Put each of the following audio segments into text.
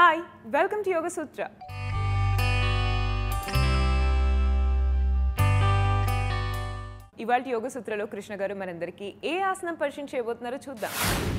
hi welcome to Yoga Sutra ఇవాళ యోగ సూత్రలో కృష్ణ గారు మనందరికీ ఏ ఆసనం పరిచయం చేయబోతున్నారో చూద్దాం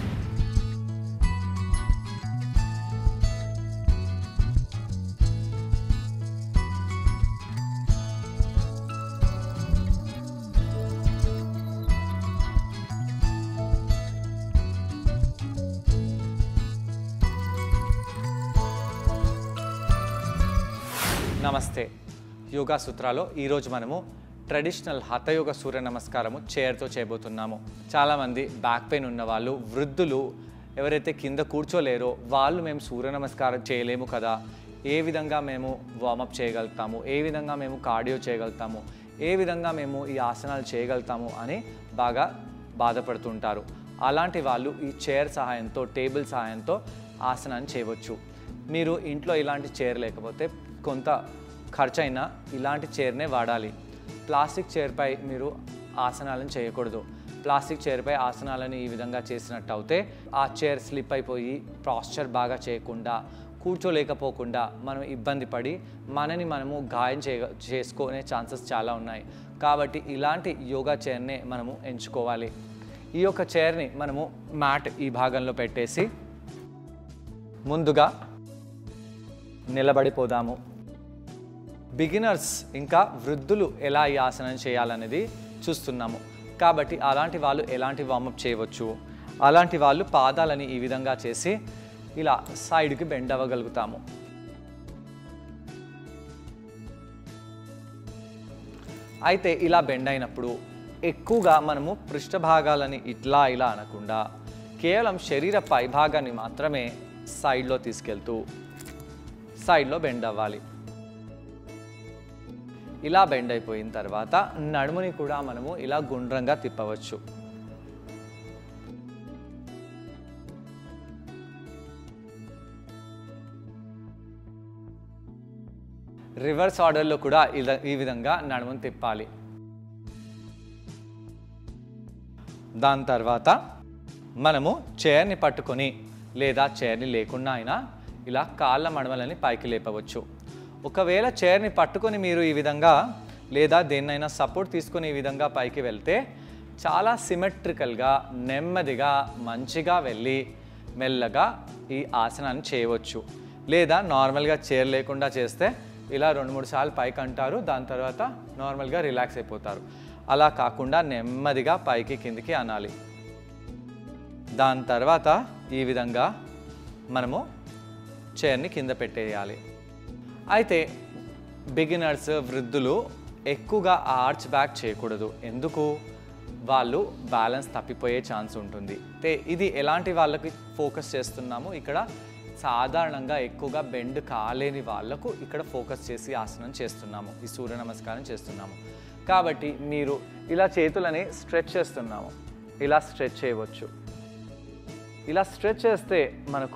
నమస్తే యోగా సూత్రాలో ఈరోజు మనము ట్రెడిషనల్ హతయోగ సూర్య నమస్కారము చైర్తో చేయబోతున్నాము చాలామంది బ్యాక్ పెయిన్ ఉన్న వాళ్ళు వృద్ధులు ఎవరైతే కింద కూర్చోలేరో వాళ్ళు మేము సూర్య నమస్కారం చేయలేము కదా ఏ విధంగా మేము వార్మప్ చేయగలుగుతాము ఏ విధంగా మేము కార్డియో చేయగలుగుతాము ఏ విధంగా మేము ఈ ఆసనాలు చేయగలుగుతాము అని బాగా బాధపడుతుంటారు అలాంటి వాళ్ళు ఈ చైర్ సహాయంతో టేబుల్ సహాయంతో ఆసనాన్ని చేయవచ్చు మీరు ఇంట్లో ఇలాంటి చైర్ లేకపోతే కొంత ఖర్చు అయినా ఇలాంటి చైర్నే వాడాలి ప్లాస్టిక్ చైర్పై మీరు ఆసనాలను చేయకూడదు ప్లాస్టిక్ చైర్పై ఆసనాలను ఈ విధంగా చేసినట్టు అయితే ఆ చైర్ స్లిప్ అయిపోయి పాస్చర్ బాగా చేయకుండా కూర్చోలేకపోకుండా మనం ఇబ్బంది పడి మనని మనము గాయం చే చేసుకునే ఛాన్సెస్ చాలా ఉన్నాయి కాబట్టి ఇలాంటి యోగా చైర్నే మనము ఎంచుకోవాలి ఈ యొక్క చైర్ని మనము మ్యాట్ ఈ భాగంలో పెట్టేసి ముందుగా నిలబడిపోదాము బిగినర్స్ ఇంకా వృద్ధులు ఎలా ఈ ఆసనం చేయాలనేది చూస్తున్నాము కాబట్టి అలాంటి వాళ్ళు ఎలాంటి వార్మప్ చేయవచ్చు అలాంటి వాళ్ళు పాదాలని ఈ విధంగా చేసి ఇలా సైడ్కి బెండ్ అవ్వగలుగుతాము అయితే ఇలా బెండ్ అయినప్పుడు ఎక్కువగా మనము పృష్ఠభాగాలని ఇట్లా ఇలా అనకుండా కేవలం శరీర పైభాగాన్ని మాత్రమే సైడ్లో తీసుకెళ్తూ సైడ్లో బెండ్ అవ్వాలి ఇలా బెండ్ అయిపోయిన తర్వాత నడుముని కూడా మనము ఇలా గుండ్రంగా తిప్పవచ్చు రివర్స్ ఆర్డర్లో కూడా ఇలా ఈ విధంగా నడుముని తిప్పాలి దాని తర్వాత మనము చైర్ని పట్టుకొని లేదా చైర్ని లేకుండా అయినా ఇలా కాళ్ళ మడమలని పైకి లేపవచ్చు ఒకవేళ చైర్ని పట్టుకొని మీరు ఈ విధంగా లేదా దేన్నైనా సపోర్ట్ తీసుకొని ఈ విధంగా పైకి వెళ్తే చాలా సిమెట్రికల్గా నెమ్మదిగా మంచిగా వెళ్ళి మెల్లగా ఈ ఆసనాన్ని చేయవచ్చు లేదా నార్మల్గా చైర్ లేకుండా చేస్తే ఇలా రెండు మూడు సార్లు పైకి అంటారు దాని తర్వాత నార్మల్గా రిలాక్స్ అయిపోతారు అలా కాకుండా నెమ్మదిగా పైకి కిందికి అనాలి దాని తర్వాత ఈ విధంగా మనము చైర్ని కింద పెట్టేయాలి అయితే బిగినర్స్ వృద్ధులు ఎక్కువగా ఆర్చ్ బ్యాక్ చేయకూడదు ఎందుకు వాళ్ళు బ్యాలెన్స్ తప్పిపోయే ఛాన్స్ ఉంటుంది అయితే ఇది ఎలాంటి వాళ్ళకి ఫోకస్ చేస్తున్నాము ఇక్కడ సాధారణంగా ఎక్కువగా బెండ్ కాలేని వాళ్ళకు ఇక్కడ ఫోకస్ చేసి ఆసనం చేస్తున్నాము ఈ సూర్య నమస్కారం చేస్తున్నాము కాబట్టి మీరు ఇలా చేతులని స్ట్రెచ్ చేస్తున్నాము ఇలా స్ట్రెచ్ చేయవచ్చు ఇలా స్ట్రెచ్ చేస్తే మనకు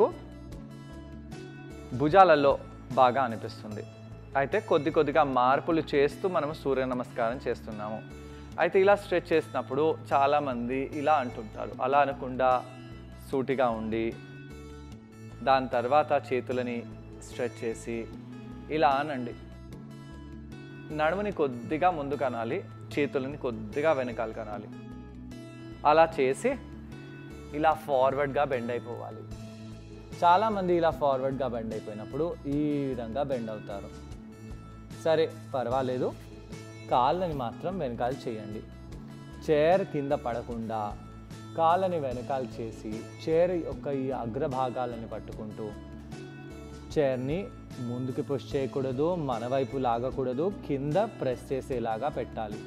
భుజాలలో బాగా అనిపిస్తుంది అయితే కొద్ది కొద్దిగా మార్పులు చేస్తూ మనము సూర్య నమస్కారం చేస్తున్నాము అయితే ఇలా స్ట్రెచ్ చేసినప్పుడు చాలామంది ఇలా అంటుంటారు అలా అనకుండా సూటిగా ఉండి దాని తర్వాత చేతులని స్ట్రెచ్ చేసి ఇలా అనండి నడుముని కొద్దిగా ముందుకు అనాలి చేతులని కొద్దిగా వెనకాల కనాలి అలా చేసి ఇలా ఫార్వర్డ్గా బెండ్ అయిపోవాలి చాలామంది ఇలా ఫార్వర్డ్గా బెండ్ అయిపోయినప్పుడు ఈ విధంగా బెండ్ అవుతారు సరే పర్వాలేదు కాళ్ళని మాత్రం వెనకాల చేయండి చైర్ కింద పడకుండా కాళ్ళని వెనకాల చేసి చైర్ యొక్క ఈ అగ్రభాగాలని పట్టుకుంటూ చైర్ని ముందుకు పుష్ చేయకూడదు మన వైపు లాగకూడదు కింద ప్రెస్ చేసేలాగా పెట్టాలి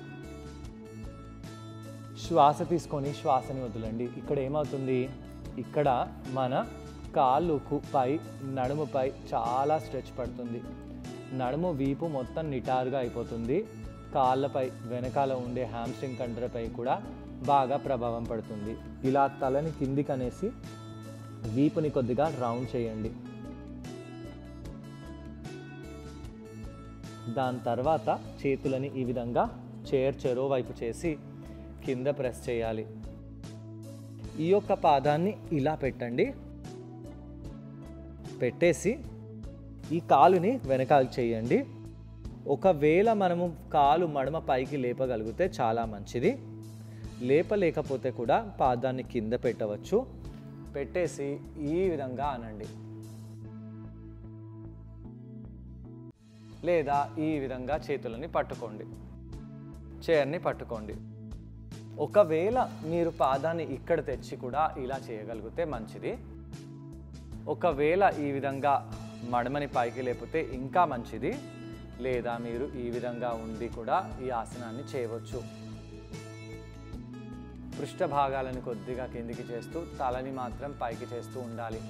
శ్వాస తీసుకొని శ్వాసని వదలండి ఇక్కడ ఏమవుతుంది ఇక్కడ మన కాళ్ళుకు పై నడుముపై చాలా స్ట్రెచ్ పడుతుంది నడుము వీపు మొత్తం నిటారుగా అయిపోతుంది కాళ్ళపై వెనకాల ఉండే హ్యామ్స్ట్రింగ్ కండరపై కూడా బాగా ప్రభావం పడుతుంది ఇలా తలని కిందికి అనేసి వీపుని కొద్దిగా రౌండ్ చేయండి దాని తర్వాత చేతులని ఈ విధంగా చైర్ చెరో వైపు చేసి కింద ప్రెస్ చేయాలి ఈ యొక్క పాదాన్ని ఇలా పెట్టండి పెట్టేసి ఈ కాలుని వెనకాలకు చేయండి ఒకవేళ మనము కాలు మడమ పైకి లేపగలిగితే చాలా మంచిది లేపలేకపోతే కూడా పాదాన్ని కింద పెట్టవచ్చు పెట్టేసి ఈ విధంగా అనండి లేదా ఈ విధంగా చేతులని పట్టుకోండి చైర్ని పట్టుకోండి ఒకవేళ మీరు పాదాన్ని ఇక్కడ తెచ్చి కూడా ఇలా చేయగలిగితే మంచిది ఒకవేళ ఈ విధంగా మడమని పైకి లేపితే ఇంకా మంచిది లేదా మీరు ఈ విధంగా ఉండి కూడా ఈ ఆసనాన్ని చేయవచ్చు పృష్ఠ భాగాలను కొద్దిగా కిందికి చేస్తూ తలని మాత్రం పైకి చేస్తూ ఉండాలి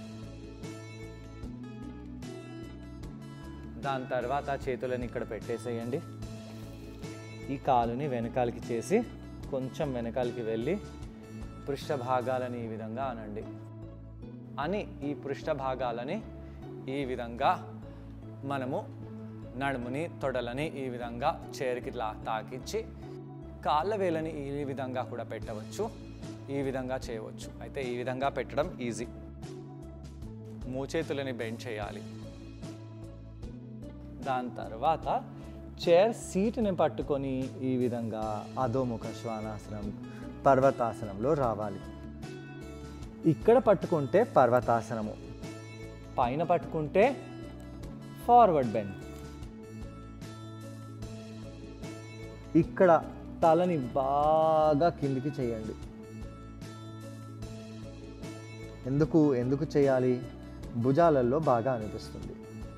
దాని తర్వాత చేతులను ఇక్కడ పెట్టేసేయండి ఈ కాలుని వెనకాలకి చేసి కొంచెం వెనకాలకి వెళ్ళి పృష్ఠ భాగాలని ఈ విధంగా అనండి అని ఈ పృష్ఠ భాగాలని ఈ విధంగా మనము నడుముని తొడలని ఈ విధంగా చేరికి ఇట్లా తాకించి కాళ్ళ వేలని ఈ విధంగా కూడా పెట్టవచ్చు ఈ విధంగా చేయవచ్చు అయితే ఈ విధంగా పెట్టడం ఈజీ మూచేతులని బెండ్ చేయాలి దాని తర్వాత చైర్ సీట్ని పట్టుకొని ఈ విధంగా అధోముఖ శ్వానాసనం పర్వతాసనంలో రావాలి ఇక్కడ పట్టుకుంటే పర్వతాసనము పైన పట్టుకుంటే ఫార్వర్డ్ బెండ్ ఇక్కడ తలని బాగా కిందికి చేయండి ఎందుకు ఎందుకు చేయాలి భుజాలలో బాగా అనిపిస్తుంది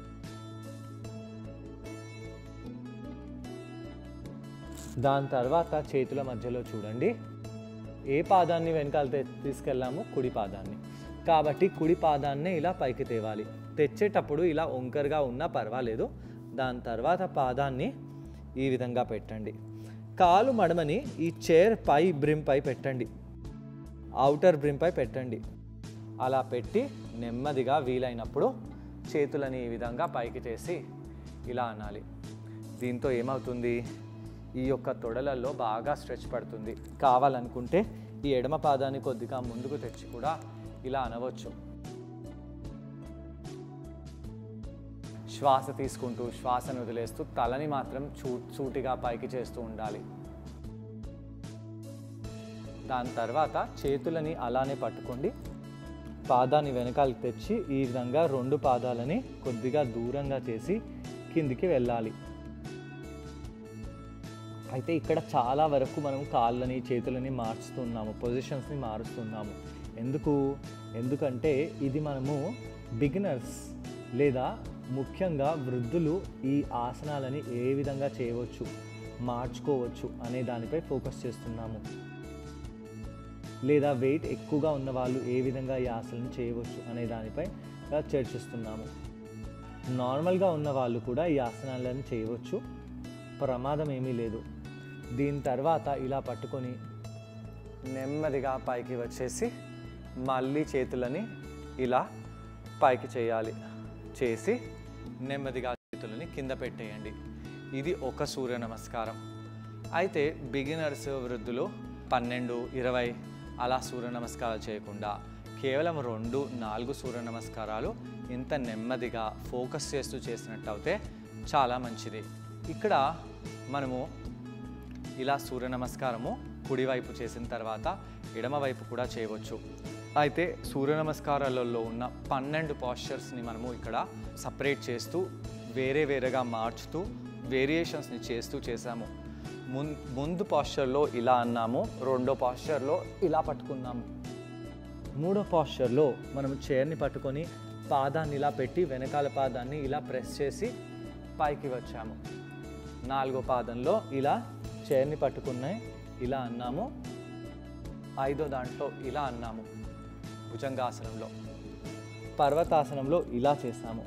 దాని తర్వాత చేతుల మధ్యలో చూడండి ఏ పాదాన్ని వెనకాల తె- తీసుకెళ్ళాము కుడి పాదాన్ని కాబట్టి కుడి పాదాన్నే ఇలా పైకి తేవాలి తెచ్చేటప్పుడు ఇలా వంకరగా ఉన్నా పర్వాలేదు దాని తర్వాత పాదాన్ని ఈ విధంగా పెట్టండి కాలు మడమని ఈ చైర్ పై బ్రిమ్ పై పెట్టండి అవుటర్ బ్రిమ్ పై పెట్టండి అలా పెట్టి నెమ్మదిగా వీలైనప్పుడు చేతులని ఈ విధంగా పైకి చేసి ఇలా అనాలి దీంతో ఏమవుతుంది ఈ యొక్క తొడలలో బాగా స్ట్రెచ్ పడుతుంది కావాలనుకుంటే ఈ ఎడమ పాదాన్ని కొద్దిగా ముందుకు తెచ్చి కూడా ఇలా అనవచ్చు శ్వాస తీసుకుంటూ శ్వాసను వదిలేస్తూ తలని మాత్రం చూ సూటిగా పైకి చేస్తూ ఉండాలి దాని తర్వాత చేతులని అలానే పట్టుకోండి పాదాన్ని వెనకాలకి తెచ్చి ఈ విధంగా రెండు పాదాలని కొద్దిగా దూరంగా చేసి కిందికి వెళ్ళాలి అయితే ఇక్కడ చాలా వరకు మనం కాళ్ళని చేతులని మార్చుతున్నాము పొజిషన్స్ని మారుస్తున్నాము ఎందుకు ఎందుకంటే ఇది మనము బిగినర్స్ లేదా ముఖ్యంగా వృద్ధులు ఈ ఆసనాలని ఏ విధంగా చేయవచ్చు మార్చుకోవచ్చు అనే దానిపై ఫోకస్ చేస్తున్నాము లేదా వెయిట్ ఎక్కువగా ఉన్న వాళ్ళు ఏ విధంగా ఈ ఆసనం చేయవచ్చు అనే దానిపై చర్చిస్తున్నాము నార్మల్గా ఉన్న వాళ్ళు కూడా ఈ ఆసనాలను చేయవచ్చు ప్రమాదం ఏమీ లేదు దీని తర్వాత ఇలా పట్టుకొని నెమ్మదిగా పైకి వచ్చేసి మళ్ళీ చేతులని ఇలా పైకి చేయాలి చేసి నెమ్మదిగా చేతులని కింద పెట్టేయండి ఇది ఒక సూర్య నమస్కారం అయితే బిగినర్స్ వృద్ధులు పన్నెండు ఇరవై అలా సూర్య నమస్కారాలు చేయకుండా కేవలం రెండు నాలుగు సూర్య నమస్కారాలు ఇంత నెమ్మదిగా ఫోకస్ చేస్తూ చేసినట్టు అయితే చాలా మంచిది ఇక్కడ మనము ఇలా సూర్య నమస్కారము కుడివైపు చేసిన తర్వాత ఎడమవైపు కూడా చేయవచ్చు అయితే సూర్య నమస్కారాలలో ఉన్న పన్నెండు పాస్చర్స్ని మనము ఇక్కడ సపరేట్ చేస్తూ వేరే వేరేగా మార్చుతూ వేరియేషన్స్ని చేస్తూ చేసాము ముం ముందు పాస్చర్లో ఇలా అన్నాము రెండో పాస్చర్లో ఇలా పట్టుకున్నాము మూడో పాస్చర్లో మనం చైర్ని పట్టుకొని పాదాన్ని ఇలా పెట్టి వెనకాల పాదాన్ని ఇలా ప్రెస్ చేసి పైకి వచ్చాము నాలుగో పాదంలో ఇలా చైర్ని పట్టుకున్నాయి ఇలా అన్నాము ఐదో దాంట్లో ఇలా అన్నాము భుజంగాసనంలో పర్వతాసనంలో ఇలా చేసాము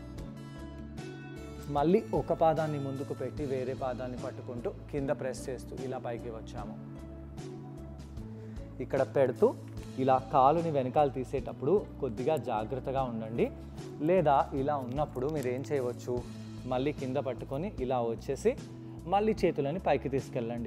మళ్ళీ ఒక పాదాన్ని ముందుకు పెట్టి వేరే పాదాన్ని పట్టుకుంటూ కింద ప్రెస్ చేస్తూ ఇలా పైకి వచ్చాము ఇక్కడ పెడుతూ ఇలా కాలుని వెనకాల తీసేటప్పుడు కొద్దిగా జాగ్రత్తగా ఉండండి లేదా ఇలా ఉన్నప్పుడు మీరు ఏం చేయవచ్చు మళ్ళీ కింద పట్టుకొని ఇలా వచ్చేసి మళ్ళీ చేతులని పైకి తీసుకెళ్ళండి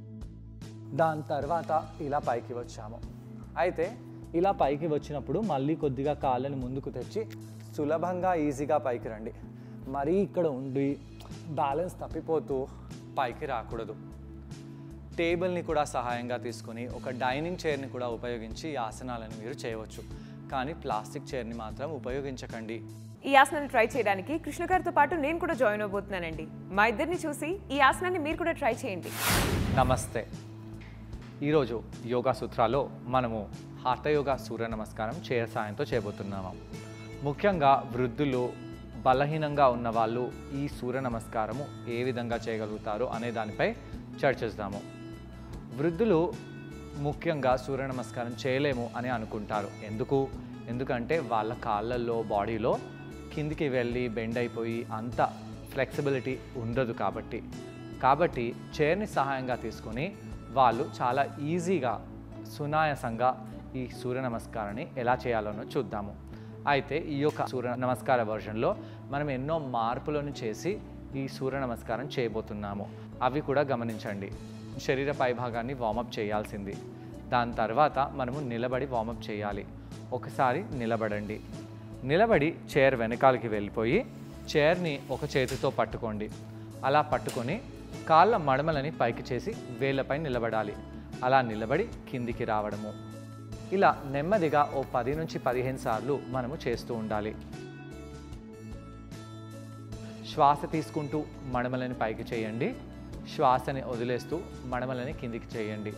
దాని తర్వాత ఇలా పైకి వచ్చాము అయితే ఇలా పైకి వచ్చినప్పుడు మళ్ళీ కొద్దిగా కాళ్ళని ముందుకు తెచ్చి సులభంగా ఈజీగా పైకి రండి మరీ ఇక్కడ ఉండి బ్యాలెన్స్ తప్పిపోతూ పైకి రాకూడదు టేబుల్ని కూడా సహాయంగా తీసుకొని ఒక డైనింగ్ చైర్ని కూడా ఉపయోగించి ఈ ఆసనాలను మీరు చేయవచ్చు కానీ ప్లాస్టిక్ చైర్ని మాత్రం ఉపయోగించకండి ఈ ఆసనాన్ని ట్రై చేయడానికి కృష్ణ గారితో పాటు నేను కూడా జాయిన్ అవబోతున్నానండి మా ఇద్దరిని చూసి ఈ ఆసనాన్ని మీరు కూడా ట్రై చేయండి నమస్తే ఈరోజు యోగా సూత్రాల్లో మనము హఠయోగా సూర్య నమస్కారం చైర్ సాయంతో చేయబోతున్నాము ముఖ్యంగా వృద్ధులు బలహీనంగా ఉన్న వాళ్ళు ఈ సూర్య నమస్కారము ఏ విధంగా చేయగలుగుతారో అనే దానిపై చర్చిస్తాము వృద్ధులు ముఖ్యంగా సూర్య నమస్కారం చేయలేము అని అనుకుంటారు ఎందుకు ఎందుకంటే వాళ్ళ కాళ్ళల్లో బాడీలో కిందికి వెళ్ళి బెండ్ అయిపోయి అంత ఫ్లెక్సిబిలిటీ ఉండదు కాబట్టి కాబట్టి చైర్ని సహాయంగా తీసుకొని వాళ్ళు చాలా ఈజీగా సునాయాసంగా ఈ సూర్య నమస్కారాన్ని ఎలా చేయాలనో చూద్దాము అయితే ఈ యొక్క సూర్య నమస్కార వర్షన్లో మనం ఎన్నో మార్పులను చేసి ఈ సూర్య నమస్కారం చేయబోతున్నాము అవి కూడా గమనించండి శరీర పైభాగాన్ని వార్మప్ చేయాల్సింది దాని తర్వాత మనము నిలబడి వార్మప్ చేయాలి ఒకసారి నిలబడండి నిలబడి చైర్ వెనకాలకి వెళ్ళిపోయి చైర్ని ఒక చేతితో పట్టుకోండి అలా పట్టుకొని కాళ్ళ మడమలని పైకి చేసి వేళ్ళపై నిలబడాలి అలా నిలబడి కిందికి రావడము ఇలా నెమ్మదిగా ఓ పది నుంచి పదిహేను సార్లు మనము చేస్తూ ఉండాలి శ్వాస తీసుకుంటూ మడమలని పైకి చేయండి శ్వాసని వదిలేస్తూ మడమలని కిందికి చేయండి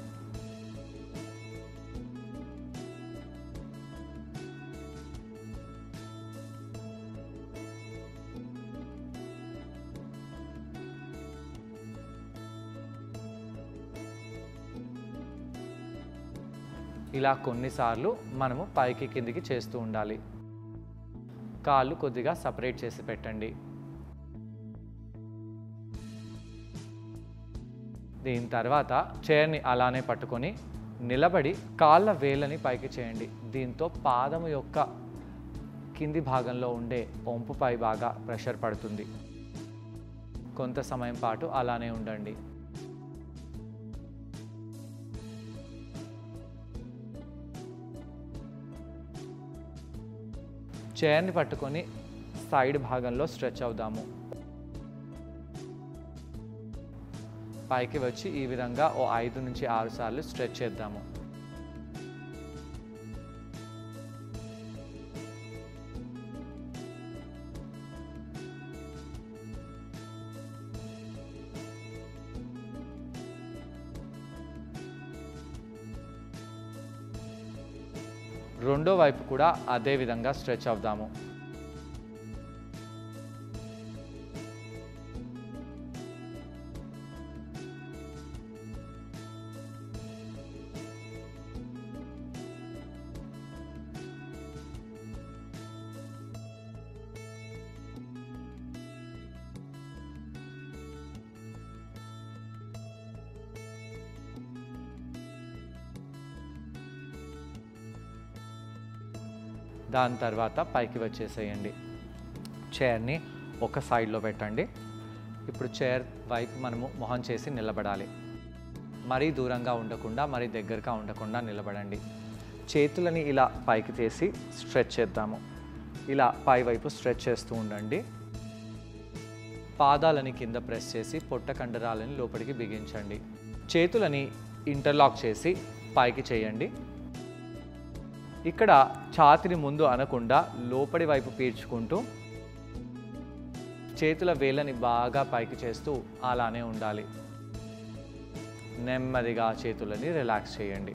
ఇలా కొన్నిసార్లు మనము పైకి కిందికి చేస్తూ ఉండాలి కాళ్ళు కొద్దిగా సపరేట్ చేసి పెట్టండి దీని తర్వాత చైర్ని అలానే పట్టుకొని నిలబడి కాళ్ళ వేళ్ళని పైకి చేయండి దీంతో పాదము యొక్క కింది భాగంలో ఉండే ఒంపుపై బాగా ప్రెషర్ పడుతుంది కొంత సమయం పాటు అలానే ఉండండి చైర్ని పట్టుకొని సైడ్ భాగంలో స్ట్రెచ్ అవుదాము పైకి వచ్చి ఈ విధంగా ఓ ఐదు నుంచి ఆరు సార్లు స్ట్రెచ్ చేద్దాము రెండో వైపు కూడా అదే విధంగా స్ట్రెచ్ అవుదాము దాని తర్వాత పైకి వచ్చేసేయండి చైర్ని ఒక సైడ్లో పెట్టండి ఇప్పుడు చైర్ వైపు మనము మొహం చేసి నిలబడాలి మరీ దూరంగా ఉండకుండా మరీ దగ్గరగా ఉండకుండా నిలబడండి చేతులని ఇలా పైకి చేసి స్ట్రెచ్ చేద్దాము ఇలా పై వైపు స్ట్రెచ్ చేస్తూ ఉండండి పాదాలని కింద ప్రెస్ చేసి పొట్ట కండరాలని లోపలికి బిగించండి చేతులని ఇంటర్లాక్ చేసి పైకి చేయండి ఇక్కడ ఛాతిని ముందు అనకుండా లోపలి వైపు పీల్చుకుంటూ చేతుల వేళ్ళని బాగా పైకి చేస్తూ అలానే ఉండాలి నెమ్మదిగా చేతులని రిలాక్స్ చేయండి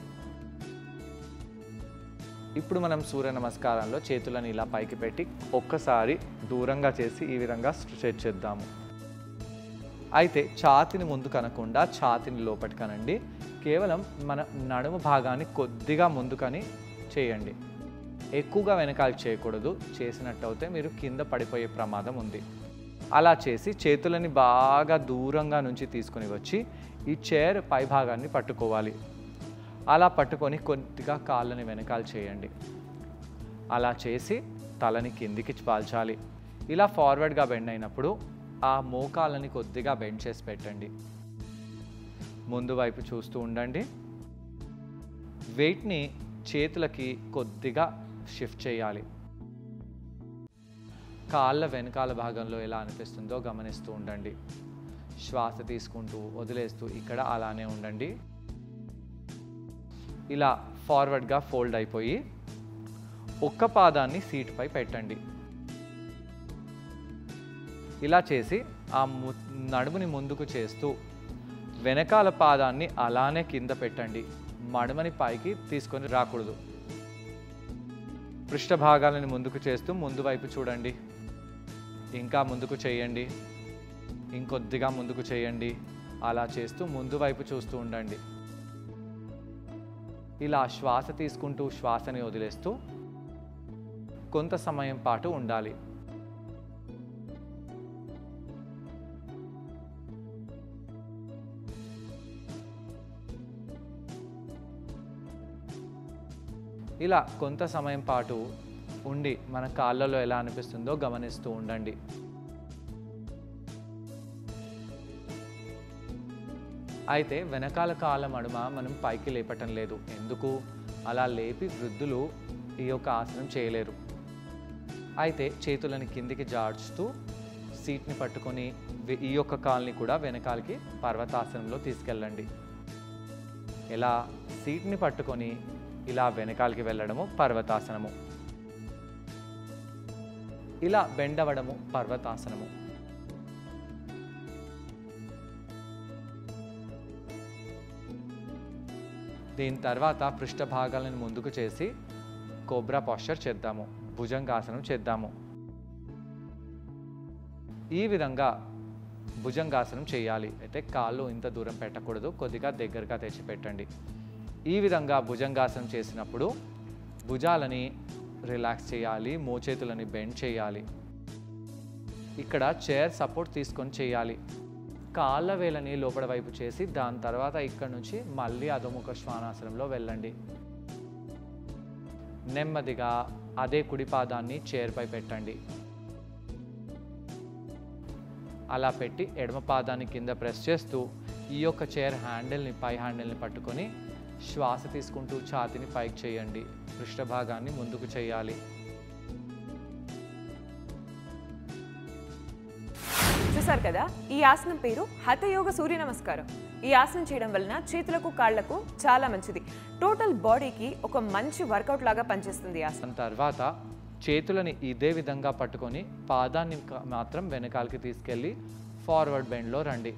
ఇప్పుడు మనం సూర్య నమస్కారంలో చేతులను ఇలా పైకి పెట్టి ఒక్కసారి దూరంగా చేసి ఈ విధంగా స్ట్రెచ్ చేద్దాము అయితే ఛాతిని ముందు కనకుండా ఛాతిని లోపటి కనండి కేవలం మన నడుము భాగాన్ని కొద్దిగా ముందుకని చేయండి ఎక్కువగా వెనకాల చేయకూడదు చేసినట్టయితే మీరు కింద పడిపోయే ప్రమాదం ఉంది అలా చేసి చేతులని బాగా దూరంగా నుంచి తీసుకొని వచ్చి ఈ చైర్ పై భాగాన్ని పట్టుకోవాలి అలా పట్టుకొని కొద్దిగా కాళ్ళని వెనకాల చేయండి అలా చేసి తలని కిందికి పాల్చాలి ఇలా ఫార్వర్డ్గా బెండ్ అయినప్పుడు ఆ మోకాళ్ళని కొద్దిగా బెండ్ చేసి పెట్టండి ముందు వైపు చూస్తూ ఉండండి వెయిట్ని చేతులకి కొద్దిగా షిఫ్ట్ చేయాలి కాళ్ళ వెనకాల భాగంలో ఎలా అనిపిస్తుందో గమనిస్తూ ఉండండి శ్వాస తీసుకుంటూ వదిలేస్తూ ఇక్కడ అలానే ఉండండి ఇలా ఫార్వర్డ్గా ఫోల్డ్ అయిపోయి ఒక్క పాదాన్ని సీట్పై పెట్టండి ఇలా చేసి ఆ ము నడుముని ముందుకు చేస్తూ వెనకాల పాదాన్ని అలానే కింద పెట్టండి మడమని పైకి తీసుకొని రాకూడదు పృష్ఠభాగాలను ముందుకు చేస్తూ ముందు వైపు చూడండి ఇంకా ముందుకు చేయండి ఇంకొద్దిగా ముందుకు చేయండి అలా చేస్తూ ముందు వైపు చూస్తూ ఉండండి ఇలా శ్వాస తీసుకుంటూ శ్వాసని వదిలేస్తూ కొంత సమయం పాటు ఉండాలి ఇలా కొంత సమయం పాటు ఉండి మన కాళ్ళలో ఎలా అనిపిస్తుందో గమనిస్తూ ఉండండి అయితే వెనకాల కాళ్ళ మడుమ మనం పైకి లేపటం లేదు ఎందుకు అలా లేపి వృద్ధులు ఈ యొక్క ఆసనం చేయలేరు అయితే చేతులని కిందికి జాడ్చుతూ సీట్ని పట్టుకొని వె- ఈ యొక్క కాల్ని కూడా వెనకాలకి పర్వతాసనంలో తీసుకెళ్ళండి ఇలా సీట్ని పట్టుకొని ఇలా వెనకాలకి వెళ్ళడము పర్వతాసనము ఇలా బెండ్ అవ్వడము పర్వతాసనము దీని తర్వాత పృష్ఠ భాగాలను ముందుకు చేసి కోబ్రా పాస్చర్ చేద్దాము భుజంగాసనం చేద్దాము ఈ విధంగా భుజంగాసనం చేయాలి అయితే కాళ్ళు ఇంత దూరం పెట్టకూడదు కొద్దిగా దగ్గరగా తెచ్చి పెట్టండి ఈ విధంగా భుజంగాసనం చేసినప్పుడు భుజాలని రిలాక్స్ చేయాలి మోచేతులని బెండ్ చేయాలి ఇక్కడ చైర్ సపోర్ట్ తీసుకొని చేయాలి కాళ్ళ వేలని లోపల వైపు చేసి దాని తర్వాత ఇక్కడ నుంచి మళ్ళీ అధోముఖ శ్వానాసనంలో వెళ్ళండి నెమ్మదిగా అదే కుడి పాదాన్ని చైర్పై పెట్టండి అలా పెట్టి ఎడమ పాదాన్ని కింద ప్రెస్ చేస్తూ ఈ యొక్క చైర్ హ్యాండిల్ని పై హ్యాండిల్ని పట్టుకొని శ్వాస తీసుకుంటూ ఛాతిని పైకి చేయండి పృష్ఠభాగాన్ని ముందుకు చేయాలి చూసారు కదా ఈ ఆసనం పేరు హతయోగ సూర్య నమస్కారం ఈ ఆసనం చేయడం వలన చేతులకు కాళ్లకు చాలా మంచిది టోటల్ బాడీకి ఒక మంచి వర్కౌట్ లాగా పనిచేస్తుంది ఈ ఆసనం దాని తర్వాత చేతులని ఇదే విధంగా పట్టుకొని పాదాన్ని క- మాత్రం వెనకాలకి తీసుకెళ్ళి ఫార్వర్డ్ బెండ్లో రండి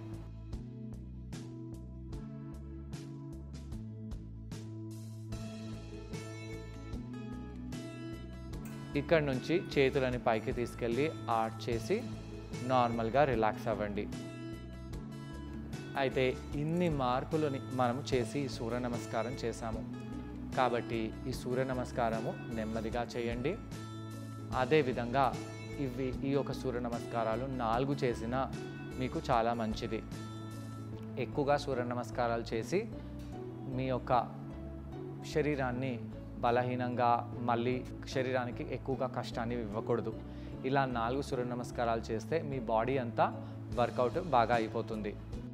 ఇక్కడ నుంచి చేతులని పైకి తీసుకెళ్ళి ఆర్ట్ చేసి నార్మల్గా రిలాక్స్ అవ్వండి అయితే ఇన్ని మార్పులని మనము చేసి ఈ సూర్య నమస్కారం చేశాము కాబట్టి ఈ సూర్య నమస్కారము నెమ్మదిగా చేయండి అదేవిధంగా ఇవి ఈ యొక్క సూర్య నమస్కారాలు నాలుగు చేసినా మీకు చాలా మంచిది ఎక్కువగా సూర్య నమస్కారాలు చేసి మీ యొక్క శరీరాన్ని బలహీనంగా మళ్ళీ శరీరానికి ఎక్కువగా కష్టాన్ని ఇవ్వకూడదు ఇలా నాలుగు సూర్య నమస్కారాలు చేస్తే మీ బాడీ అంతా వర్కౌట్ బాగా అయిపోతుంది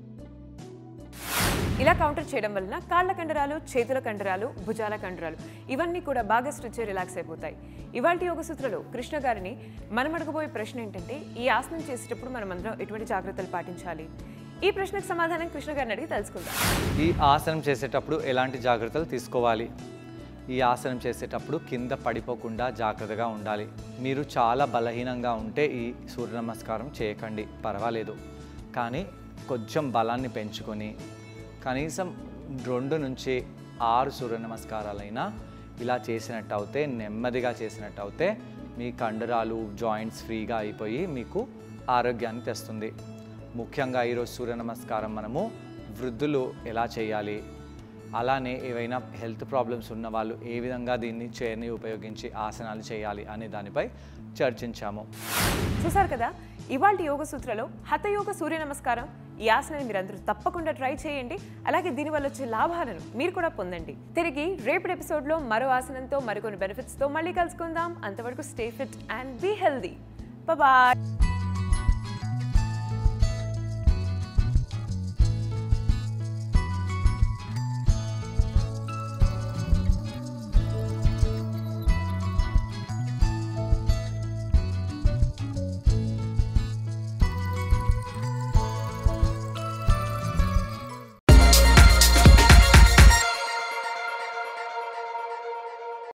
ఇలా కౌంటర్ చేయడం వలన కాళ్ళ కండరాలు చేతుల కండరాలు భుజాల కండరాలు ఇవన్నీ కూడా బాగా స్ట్రెచ్ రిలాక్స్ అయిపోతాయి ఇవాళ యోగ సూత్రలో కృష్ణ గారిని మనం అడగబోయే ప్రశ్న ఏంటంటే ఈ ఆసనం చేసేటప్పుడు మనం అందరం ఎటువంటి జాగ్రత్తలు పాటించాలి ఈ ప్రశ్నకు సమాధానం కృష్ణ గారిని అడిగి తెలుసుకుందాం ఈ ఆసనం చేసేటప్పుడు ఎలాంటి జాగ్రత్తలు తీసుకోవాలి ఈ ఆసనం చేసేటప్పుడు కింద పడిపోకుండా జాగ్రత్తగా ఉండాలి మీరు చాలా బలహీనంగా ఉంటే ఈ సూర్య నమస్కారం చేయకండి పర్వాలేదు కానీ కొంచెం బలాన్ని పెంచుకొని కనీసం రెండు నుంచి ఆరు సూర్య నమస్కారాలైనా ఇలా చేసినట్టు అవుతే నెమ్మదిగా చేసినట్టు అవుతే మీ కండరాలు జాయింట్స్ ఫ్రీగా అయిపోయి మీకు ఆరోగ్యాన్ని తెస్తుంది ముఖ్యంగా ఈరోజు సూర్య నమస్కారం మనము వృద్ధులు ఎలా చేయాలి అలానే ఏవైనా హెల్త్ ప్రాబ్లమ్స్ ఉన్న వాళ్ళు ఏ విధంగా దీన్ని చైర్ని ఉపయోగించి ఆసనాలు చేయాలి అనే దానిపై చర్చించాము చూసారు కదా ఇవాళ యోగ సూత్రలో హతయోగ సూర్య నమస్కారం ఈ ఆసనాన్ని మీరందరూ తప్పకుండా ట్రై చేయండి అలాగే దీనివల్ల వచ్చే లాభాలను మీరు కూడా పొందండి తిరిగి రేపటి ఎపిసోడ్లో మరో ఆసనంతో మరికొన్ని బెనిఫిట్స్తో మళ్ళీ కలుసుకుందాం అంతవరకు stay fit and be healthy bye